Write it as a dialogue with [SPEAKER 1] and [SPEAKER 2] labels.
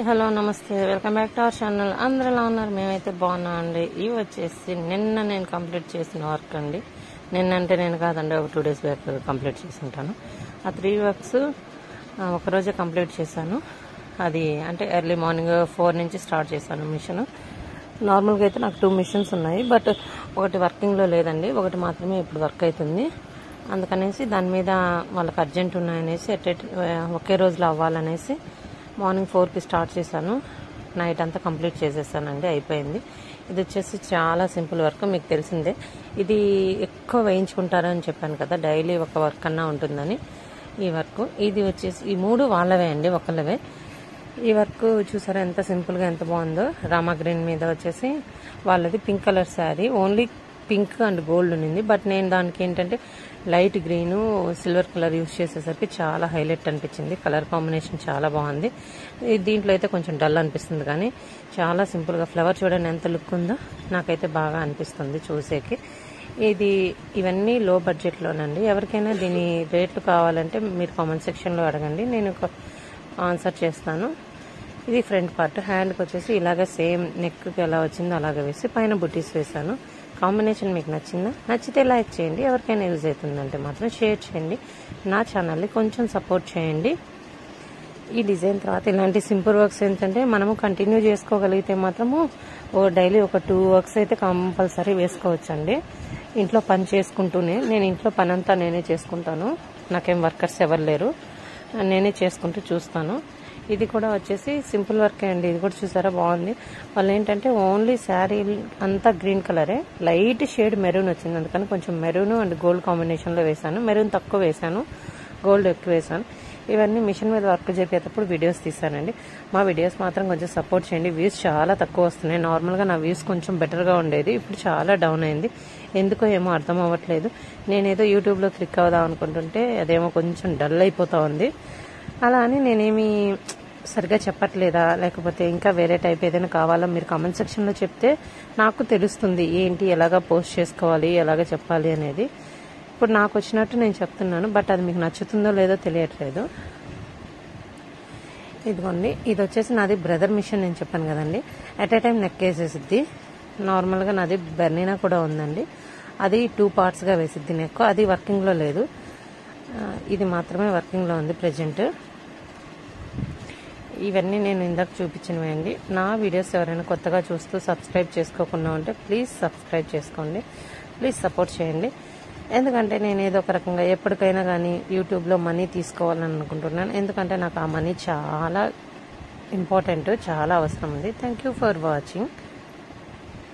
[SPEAKER 1] hello నమస్తే welcome back to our channel అందరూ ఎలా ఉన్నారు మేమైతే బాగున్నాం అండి ఇవి వచ్చేసి నిన్న నేను కంప్లీట్ చేసిన వర్క్ అండి నిన్న అంటే నేను కాదండి ఒక టూ డేస్ బ్యాక్ కంప్లీట్ చేసి ఉంటాను ఆ త్రీ వర్క్స్ ఒకరోజే కంప్లీట్ చేశాను అది అంటే ఎర్లీ మార్నింగ్ ఫోర్ నుంచి స్టార్ట్ చేశాను మిషన్ నార్మల్గా అయితే నాకు టూ మిషన్స్ ఉన్నాయి బట్ ఒకటి వర్కింగ్లో లేదండి ఒకటి మాత్రమే ఇప్పుడు వర్క్ అవుతుంది అందుకనేసి దాని మీద వాళ్ళకి అర్జెంట్ ఉన్నాయనేసి ఎట్ ఎట్ ఒకే రోజులో అవ్వాలనేసి మార్నింగ్ ఫోర్కి స్టార్ట్ చేశాను నైట్ అంతా కంప్లీట్ చేసేసానండి అయిపోయింది ఇది వచ్చేసి చాలా సింపుల్ వర్క్ మీకు తెలిసిందే ఇది ఎక్కువ వేయించుకుంటారని చెప్పాను కదా డైలీ ఒక వర్క్ అన్నా ఉంటుందని ఈ వర్క్ ఇది వచ్చేసి ఈ మూడు వాళ్ళవే అండి ఒకళ్ళవే ఈ వర్క్ చూసారా ఎంత సింపుల్గా ఎంత బాగుందో రామా గ్రీన్ మీద వచ్చేసి వాళ్ళది pink colour sari only pink and gold ఉన్నింది బట్ నేను దానికి ఏంటంటే light green silver colour use చేసేసరికి చాలా హైలైట్ అనిపించింది కలర్ కాంబినేషన్ చాలా బాగుంది ఈ దీంట్లో అయితే కొంచెం డల్ అనిపిస్తుంది కానీ చాలా సింపుల్గా ఫ్లవర్ చూడండి ఎంత లుక్ ఉందో నాకైతే బాగా అనిపిస్తుంది చూసేకి ఇది ఇవన్నీ లో బడ్జెట్లోనండి ఎవరికైనా దీని రేట్లు కావాలంటే మీరు కామెంట్ సెక్షన్లో అడగండి నేను ఒక ఆన్సర్ చేస్తాను ఇది ఫ్రంట్ పార్ట్ హ్యాండ్కి వచ్చేసి ఇలాగ సేమ్ నెక్కి ఎలా వచ్చిందో అలాగే వేసి పైన బుటీస్ వేసాను కాంబినేషన్ మీకు నచ్చిందా నచ్చితే లైక్ చేయండి ఎవరికైనా యూజ్ అవుతుందంటే మాత్రం షేర్ చేయండి నా ఛానల్ని కొంచెం సపోర్ట్ చేయండి ఈ డిజైన్ తర్వాత ఇలాంటి సింపుల్ వర్క్స్ ఏంటంటే మనము కంటిన్యూ చేసుకోగలిగితే మాత్రము ఓ డైలీ ఒక టూ వర్క్స్ అయితే కంపల్సరీ వేసుకోవచ్చండి ఇంట్లో పని చేసుకుంటూనే నేను ఇంట్లో పని అంతా నేనే చేసుకుంటాను నాకేం వర్కర్స్ ఎవరు లేరు నేనే చేసుకుంటూ చూస్తాను ఇది కూడా వచ్చేసి సింపుల్ వర్కే అండి ఇది కూడా చూసారా బాగుంది వాళ్ళు ఏంటంటే ఓన్లీ శారీ అంతా గ్రీన్ కలరే లైట్ షేడ్ మెరూన్ వచ్చింది అందుకని కొంచెం మెరూన్ అండ్ గోల్డ్ కాంబినేషన్లో వేశాను మెరూన్ తక్కువ వేశాను గోల్డ్ ఎక్కువ వేశాను ఇవన్నీ మిషన్ మీద వర్క్ చేసేటప్పుడు వీడియోస్ తీసానండి మా వీడియోస్ మాత్రం కొంచెం సపోర్ట్ చేయండి వ్యూస్ చాలా తక్కువ వస్తున్నాయి నార్మల్గా నా వ్యూస్ కొంచెం బెటర్గా ఉండేది ఇప్పుడు చాలా డౌన్ అయింది ఎందుకో ఏమో అర్థం అవ్వట్లేదు నేనేదో యూట్యూబ్లో క్లిక్ అవుదాం అనుకుంటుంటే అదేమో కొంచెం డల్ అయిపోతా ఉంది అలా అని నేనేమి సరిగా చెప్పట్లేదా లేకపోతే ఇంకా వేరే టైప్ ఏదైనా కావాలా మీరు కామెంట్ సెక్షన్లో చెప్తే నాకు తెలుస్తుంది ఏంటి ఎలాగా పోస్ట్ చేసుకోవాలి ఎలాగ చెప్పాలి అనేది ఇప్పుడు నాకు వచ్చినట్టు నేను చెప్తున్నాను బట్ అది మీకు నచ్చుతుందో లేదో తెలియట్లేదు ఇదిగోండి ఇది వచ్చేసి నాది బ్రదర్ మిషన్ నేను చెప్పాను కదండి అట్ ఏ టైం నెక్ వేసేసిద్ది నార్మల్గా నాది బెర్నీనా కూడా ఉందండి అది టూ పార్ట్స్గా వేసిద్ది నెక్ అది వర్కింగ్లో లేదు ఇది మాత్రమే వర్కింగ్లో ఉంది ప్రజెంట్ ఇవన్నీ నేను ఇందాక చూపించినవి అండి నా వీడియోస్ ఎవరైనా కొత్తగా చూస్తూ సబ్స్క్రైబ్ చేసుకోకుండా ఉంటే ప్లీజ్ సబ్స్క్రైబ్ చేసుకోండి ప్లీజ్ సపోర్ట్ చేయండి ఎందుకంటే నేను ఏదో ఒక రకంగా ఎప్పటికైనా కానీ యూట్యూబ్లో మనీ తీసుకోవాలని అనుకుంటున్నాను ఎందుకంటే నాకు ఆ మనీ చాలా ఇంపార్టెంట్ చాలా అవసరం ఉంది థ్యాంక్ యూ ఫర్ వాచింగ్